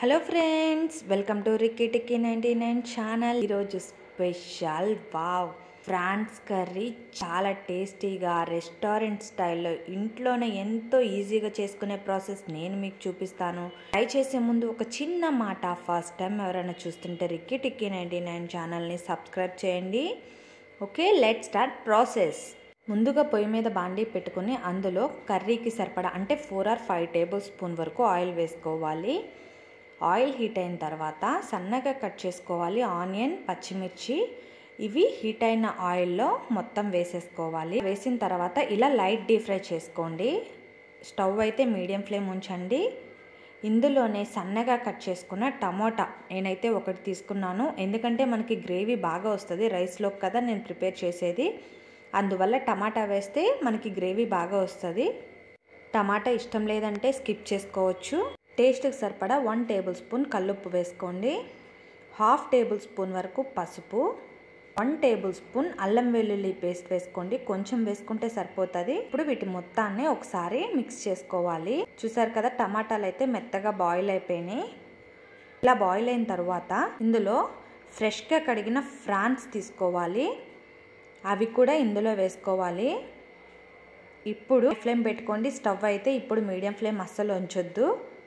hello friends welcome to Rikki Tikki ninety nine channel ఈరోజు special wow prawns curry చాలా టేస్టీగా restaurant స్టైల్లో ఇంట్లోనే ఎంతో ఈజీగా చేసుకునే ప్రాసెస్ నేను మీకు చూపిస్తాను ట్రై చేసే ముందు ఒక చిన్న మాట ఫస్ట్ టైం ఎవరైనా చూస్తుంటే రిక్కీ టిక్కీ నైంటీ నైన్ ఛానల్ని సబ్స్క్రైబ్ చేయండి ఓకే లెట్ స్టార్ట్ ప్రాసెస్ ముందుగా పొయ్యి మీద బాండీ పెట్టుకుని అందులో కర్రీకి సరిపడా అంటే four or five tablespoon వరకు ఆయిల్ వేసుకోవాలి ఆయిల్ హీట్ అయిన తర్వాత సన్నగా కట్ చేసుకోవాలి ఆనియన్ పచ్చిమిర్చి ఇవి హీట్ అయిన ఆయిల్లో మొత్తం వేసేసుకోవాలి వేసిన తర్వాత ఇలా లైట్ డీప్ ఫ్రై చేసుకోండి స్టవ్ అయితే మీడియం ఫ్లేమ్ ఉంచండి ఇందులోనే సన్నగా కట్ చేసుకున్న టమోటా నేనైతే ఒకటి తీసుకున్నాను ఎందుకంటే మనకి గ్రేవీ బాగా వస్తుంది రైస్లోకి కదా నేను ప్రిపేర్ చేసేది అందువల్ల టమాటా వేస్తే మనకి గ్రేవీ బాగా వస్తుంది టమాటా ఇష్టం లేదంటే స్కిప్ చేసుకోవచ్చు టేస్ట్కి సరిపడా వన్ టేబుల్ స్పూన్ కల్లుప్పు వేసుకోండి హాఫ్ టేబుల్ స్పూన్ వరకు పసుపు వన్ టేబుల్ స్పూన్ అల్లం వెల్లుల్లి పేస్ట్ వేసుకోండి కొంచెం వేసుకుంటే సరిపోతుంది ఇప్పుడు వీటి మొత్తాన్ని ఒకసారి మిక్స్ చేసుకోవాలి చూసారు కదా టమాటాలు అయితే మెత్తగా బాయిల్ అయిపోయినాయి ఇలా బాయిల్ అయిన తర్వాత ఇందులో ఫ్రెష్గా కడిగిన ఫ్రాన్స్ తీసుకోవాలి అవి కూడా ఇందులో వేసుకోవాలి ఇప్పుడు ఫ్లేమ్ పెట్టుకోండి స్టవ్ అయితే ఇప్పుడు మీడియం ఫ్లేమ్ అస్సలు ఉంచొద్దు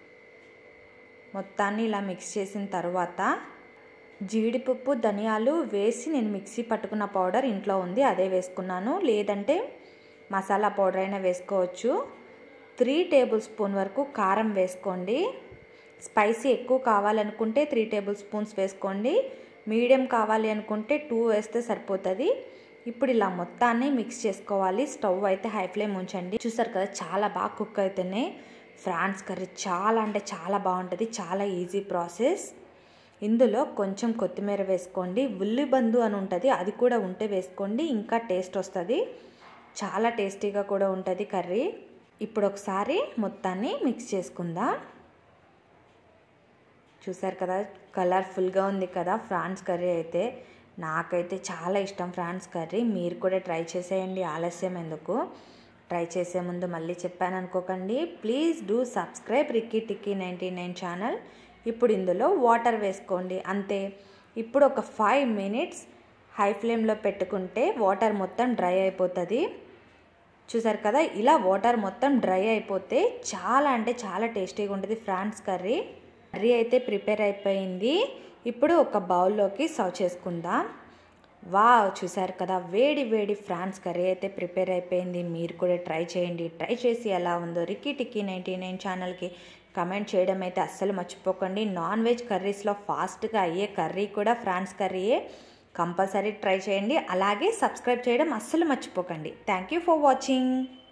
మొత్తాన్ని ఇలా మిక్స్ చేసిన తర్వాత జీడిపప్పు ధనియాలు వేసి నేను మిక్సీ పట్టుకున్న పౌడర్ ఇంట్లో ఉంది అదే వేసుకున్నాను లేదంటే మసాలా పౌడర్ అయినా వేసుకోవచ్చు త్రీ టేబుల్ స్పూన్ వరకు కారం వేసుకోండి స్పైసీ ఎక్కువ కావాలనుకుంటే త్రీ టేబుల్ స్పూన్స్ వేసుకోండి మీడియం కావాలి అనుకుంటే టూ వేస్తే సరిపోతుంది ఇప్పుడు ఇలా మొత్తాన్ని మిక్స్ చేసుకోవాలి స్టవ్ అయితే హై ఫ్లేమ్ ఉంచండి చూసారు కదా చాలా బాగా కుక్ అయితేనే ఫ్రాన్స్ కర్రీ చాలా అంటే చాలా బాగుంటుంది చాలా ఈజీ ప్రాసెస్ ఇందులో కొంచెం కొత్తిమీర వేసుకోండి ఉల్లిబందు అని ఉంటుంది అది కూడా ఉంటే వేసుకోండి ఇంకా టేస్ట్ వస్తుంది చాలా టేస్టీగా కూడా ఉంటుంది కర్రీ ఇప్పుడు ఒకసారి మొత్తాన్ని మిక్స్ చేసుకుందాం చూసారు కదా కలర్ఫుల్గా ఉంది కదా ఫ్రాన్స్ కర్రీ అయితే నాకైతే చాలా ఇష్టం ఫ్రాన్స్ కర్రీ మీరు కూడా ట్రై చేసేయండి ఆలస్యం ఎందుకు ట్రై చేసే ముందు మళ్ళీ చెప్పాను అనుకోకండి please do subscribe Rikki Tikki ninety nine channel ఇప్పుడు ఇందులో వాటర్ వేసుకోండి అంతే ఇప్పుడు ఒక ఫైవ్ మినిట్స్ హై ఫ్లేమ్లో పెట్టుకుంటే వాటర్ మొత్తం డ్రై అయిపోతుంది చూసారు కదా ఇలా వాటర్ మొత్తం డ్రై అయిపోతే చాలా అంటే చాలా టేస్టీగా ఉంటుంది ఫ్రాన్స్ కర్రీ కర్రీ అయితే ప్రిపేర్ అయిపోయింది ఇప్పుడు ఒక బౌల్లోకి సర్వ్ చేసుకుందాం వావ్ చూసారు కదా వేడి వేడి ఫ్రాన్స్ కర్రీ అయితే ప్రిపేర్ అయిపోయింది మీరు కూడా ట్రై చేయండి ట్రై చేసి ఎలా ఉందో రిక్కీ టిక్కీ నైంటీ నైన్ ఛానల్కి కమెంట్ చేయడం అయితే అస్సలు మర్చిపోకండి నాన్ వెజ్ కర్రీస్లో ఫాస్ట్గా అయ్యే కర్రీ కూడా ఫ్రాన్స్ కర్రీయే కంపల్సరీ ట్రై చేయండి అలాగే సబ్స్క్రైబ్ చేయడం అస్సలు మర్చిపోకండి థ్యాంక్ యూ ఫర్ వాచింగ్